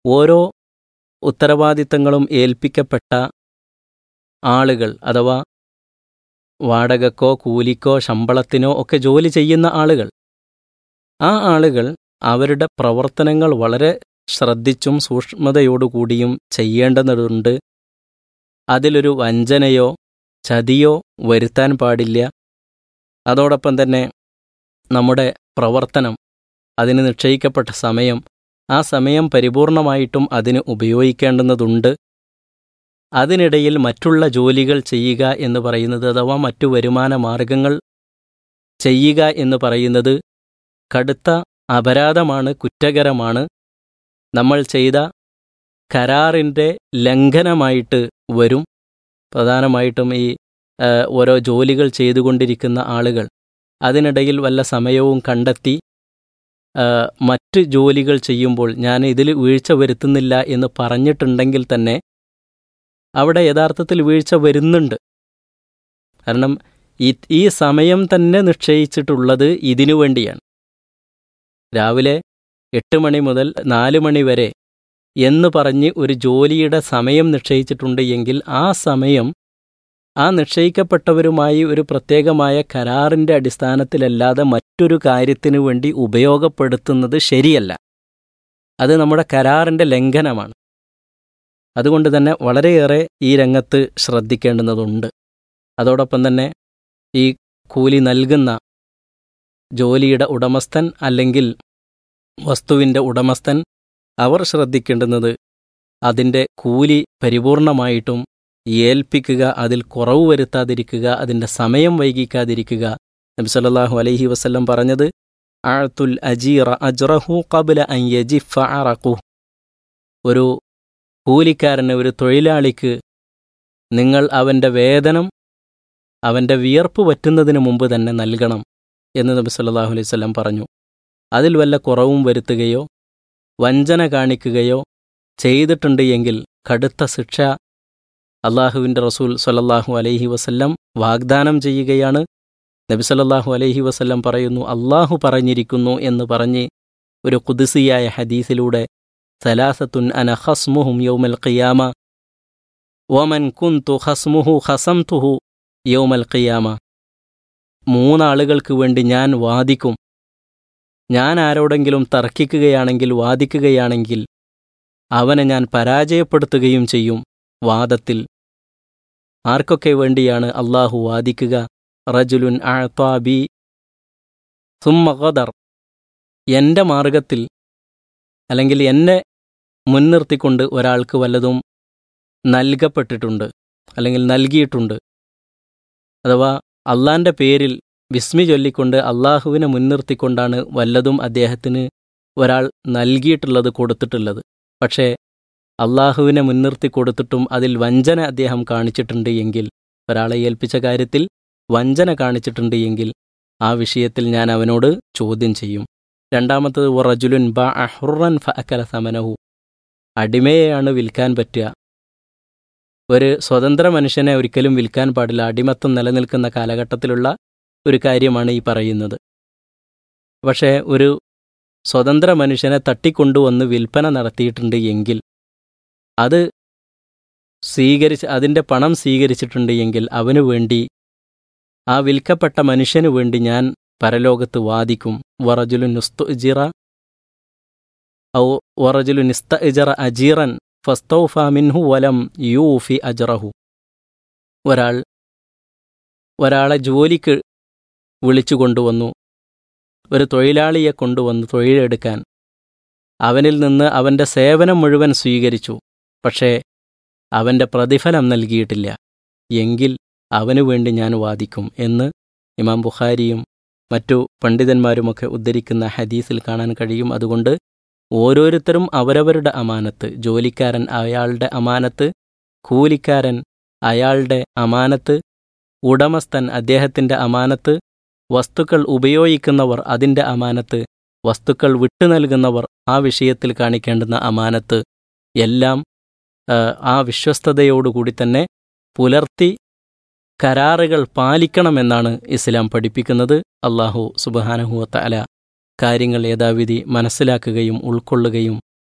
ഓരോ ഉത്തരവാദിത്തങ്ങളും ഏൽപ്പിക്കപ്പെട്ട ആളുകൾ അഥവാ വാടകക്കോ കൂലിക്കോ ശമ്പളത്തിനോ ഒക്കെ ജോലി ചെയ്യുന്ന ആളുകൾ ആ ആളുകൾ അവരുടെ പ്രവർത്തനങ്ങൾ വളരെ ശ്രദ്ധിച്ചും സൂക്ഷ്മതയോടുകൂടിയും ചെയ്യേണ്ടതുണ്ട് അതിലൊരു വഞ്ചനയോ ചതിയോ വരുത്താൻ പാടില്ല അതോടൊപ്പം തന്നെ നമ്മുടെ പ്രവർത്തനം അതിന് നിശ്ചയിക്കപ്പെട്ട സമയം ആ സമയം പരിപൂർണമായിട്ടും അതിന് ഉപയോഗിക്കേണ്ടുന്നതുണ്ട് അതിനിടയിൽ മറ്റുള്ള ജോലികൾ ചെയ്യുക എന്ന് പറയുന്നത് അഥവാ മറ്റു വരുമാന മാർഗങ്ങൾ ചെയ്യുക എന്ന് പറയുന്നത് കടുത്ത അപരാധമാണ് കുറ്റകരമാണ് നമ്മൾ ചെയ്ത കരാറിൻ്റെ ലംഘനമായിട്ട് വരും പ്രധാനമായിട്ടും ഈ ആ, ഓരോ ജോലികൾ ചെയ്തുകൊണ്ടിരിക്കുന്ന ആളുകൾ അതിനിടയിൽ വല്ല സമയവും കണ്ടെത്തി ആ, മറ്റ് ജോലികൾ ചെയ്യുമ്പോൾ ഞാൻ ഇതിൽ വീഴ്ച വരുത്തുന്നില്ല എന്ന് പറഞ്ഞിട്ടുണ്ടെങ്കിൽ തന്നെ അവിടെ യഥാർത്ഥത്തിൽ വീഴ്ച വരുന്നുണ്ട് കാരണം ഈ ഈ സമയം തന്നെ നിശ്ചയിച്ചിട്ടുള്ളത് ഇതിനു വേണ്ടിയാണ് രാവിലെ എട്ട് മണി മുതൽ നാല് മണി വരെ എന്ന് പറഞ്ഞ് ഒരു ജോലിയുടെ സമയം നിശ്ചയിച്ചിട്ടുണ്ട് എങ്കിൽ ആ സമയം ആ നിശ്ചയിക്കപ്പെട്ടവരുമായി ഒരു പ്രത്യേകമായ കരാറിൻ്റെ അടിസ്ഥാനത്തിലല്ലാതെ മറ്റൊരു കാര്യത്തിനു വേണ്ടി ഉപയോഗപ്പെടുത്തുന്നത് ശരിയല്ല അത് നമ്മുടെ കരാറിൻ്റെ ലംഘനമാണ് അതുകൊണ്ട് തന്നെ വളരെയേറെ ഈ രംഗത്ത് ശ്രദ്ധിക്കേണ്ടുന്നതുണ്ട് അതോടൊപ്പം തന്നെ ഈ കൂലി നൽകുന്ന ജോലിയുടെ ഉടമസ്ഥൻ അല്ലെങ്കിൽ വസ്തുവിൻ്റെ ഉടമസ്ഥൻ അവർ ശ്രദ്ധിക്കേണ്ടുന്നത് അതിൻ്റെ കൂലി പരിപൂർണമായിട്ടും ഏൽപ്പിക്കുക അതിൽ കുറവ് വരുത്താതിരിക്കുക അതിൻ്റെ സമയം വൈകിക്കാതിരിക്കുക നബി സല്ലല്ലാഹു അലൈഹി വസല്ലം പറഞ്ഞത് ആഴ്ത്തുൽ അജീറ അജ്റഹു കബല അൻ യജിഫ അറഖു ഒരു കൂലിക്കാരന് ഒരു തൊഴിലാളിക്ക് നിങ്ങൾ അവൻ്റെ വേതനം അവൻ്റെ വിയർപ്പ് പറ്റുന്നതിന് മുമ്പ് തന്നെ നൽകണം എന്ന് നബി സല്ലല്ലാഹു അലൈഹി വസല്ലം പറഞ്ഞു അതിൽ വല്ല കുറവും വരുത്തുകയോ വഞ്ചന കാണിക്കുകയോ ചെയ്തിട്ടുണ്ട് എങ്കിൽ കടുത്ത ശിക്ഷ അള്ളാഹുവിൻ്റെ റസൂൽ സല്ലല്ലാഹു അലൈഹി വസല്ലം വാഗ്ദാനം ചെയ്യുകയാണ് നബി സല്ലല്ലാഹു അലൈഹി വസല്ലം പറയുന്നു അള്ളാഹു പറഞ്ഞിരിക്കുന്നു എന്ന് പറഞ്ഞ് ഒരു കുതിസിയായ ഹദീസിലൂടെ സലാസത്തുൻ അന ഖസ്മുഹും യൗമൽ ഖിയാമ വമൻ കുന്തു ഖസ്മുഹു ഖസംതുഹു യൗമൽ ഖിയാമ മൂന്നാളുകൾക്ക് വേണ്ടി ഞാൻ വാദിക്കും ഞാൻ ആരോടെങ്കിലും തർക്കിക്കുകയാണെങ്കിൽ വാദിക്കുകയാണെങ്കിൽ അവനെ ഞാൻ പരാജയപ്പെടുത്തുകയും ചെയ്യും വാദത്തിൽ ആർക്കൊക്കെ വേണ്ടിയാണ് അള്ളാഹു വാദിക്കുക റജുലുൻ ആഴ്ത്താബി സുമ്മഖദർ എൻ്റെ മാർഗത്തിൽ അല്ലെങ്കിൽ എന്നെ മുൻനിർത്തിക്കൊണ്ട് ഒരാൾക്ക് വല്ലതും നൽകപ്പെട്ടിട്ടുണ്ട് അല്ലെങ്കിൽ നൽകിയിട്ടുണ്ട് അഥവാ അള്ളാൻ്റെ പേരിൽ വിസ്മി ചൊല്ലിക്കൊണ്ട് അള്ളാഹുവിനെ മുൻനിർത്തിക്കൊണ്ടാണ് വല്ലതും അദ്ദേഹത്തിന് ഒരാൾ നൽകിയിട്ടുള്ളത് കൊടുത്തിട്ടുള്ളത് പക്ഷേ അള്ളാഹുവിനെ മുൻനിർത്തി കൊടുത്തിട്ടും അതിൽ വഞ്ചന അദ്ദേഹം കാണിച്ചിട്ടുണ്ട് എങ്കിൽ ഒരാളെ ഏൽപ്പിച്ച കാര്യത്തിൽ വഞ്ചന കാണിച്ചിട്ടുണ്ട് എങ്കിൽ ആ വിഷയത്തിൽ ഞാൻ അവനോട് ചോദ്യം ചെയ്യും രണ്ടാമത്തത് റജുലുൻ ബ അഹ്റുറൻ ഫ അക്കല സമനഹു അടിമയെയാണ് വിൽക്കാൻ പറ്റുക ഒരു സ്വതന്ത്ര മനുഷ്യനെ ഒരിക്കലും വിൽക്കാൻ പാടില്ല അടിമത്തം നിലനിൽക്കുന്ന കാലഘട്ടത്തിലുള്ള ഒരു കാര്യമാണ് ഈ പറയുന്നത് പക്ഷേ ഒരു സ്വതന്ത്ര മനുഷ്യനെ തട്ടിക്കൊണ്ടുവന്ന് വിൽപ്പന നടത്തിയിട്ടുണ്ട് എങ്കിൽ അത് സ്വീകരിച്ച് അതിൻ്റെ പണം സ്വീകരിച്ചിട്ടുണ്ട് എങ്കിൽ അവനു വേണ്ടി ആ വിൽക്കപ്പെട്ട മനുഷ്യനു വേണ്ടി ഞാൻ പരലോകത്ത് വാദിക്കും വറജുലു നുസ്തു ഇജിറ ഔ വറജുലു നിസ്ത ഇജറ അജീറൻ ഫസ്തൗഫ മിൻഹു വലം യൂഫി അജറഹു ഒരാൾ ഒരാളെ ജോലിക്ക് വിളിച്ചു കൊണ്ടുവന്നു ഒരു തൊഴിലാളിയെ കൊണ്ടുവന്ന് തൊഴിലെടുക്കാൻ അവനിൽ നിന്ന് അവൻ്റെ സേവനം മുഴുവൻ സ്വീകരിച്ചു പക്ഷേ അവൻ്റെ പ്രതിഫലം നൽകിയിട്ടില്ല എങ്കിൽ അവനു വേണ്ടി ഞാൻ വാദിക്കും എന്ന് ഇമാം ബുഖാരിയും മറ്റു പണ്ഡിതന്മാരുമൊക്കെ ഉദ്ധരിക്കുന്ന ഹദീസിൽ കാണാൻ കഴിയും അതുകൊണ്ട് ഓരോരുത്തരും അവരവരുടെ അമാനത്ത് ജോലിക്കാരൻ അയാളുടെ അമാനത്ത് കൂലിക്കാരൻ അയാളുടെ അമാനത്ത് ഉടമസ്ഥൻ അദ്ദേഹത്തിൻ്റെ അമാനത്ത് വസ്തുക്കൾ ഉപയോഗിക്കുന്നവർ അതിൻ്റെ അമാനത്ത് വസ്തുക്കൾ വിട്ടു നൽകുന്നവർ ആ വിഷയത്തിൽ കാണിക്കേണ്ടുന്ന അമാനത്ത് എല്ലാം ആ, ആ വിശ്വസ്തതയോടുകൂടി തന്നെ പുലർത്തി കരാറുകൾ പാലിക്കണമെന്നാണ് ഇസ്ലാം പഠിപ്പിക്കുന്നത് അള്ളാഹു സുബഹാനഹുവത്ത അല കാര്യങ്ങൾ യഥാവിധി മനസ്സിലാക്കുകയും ഉൾക്കൊള്ളുകയും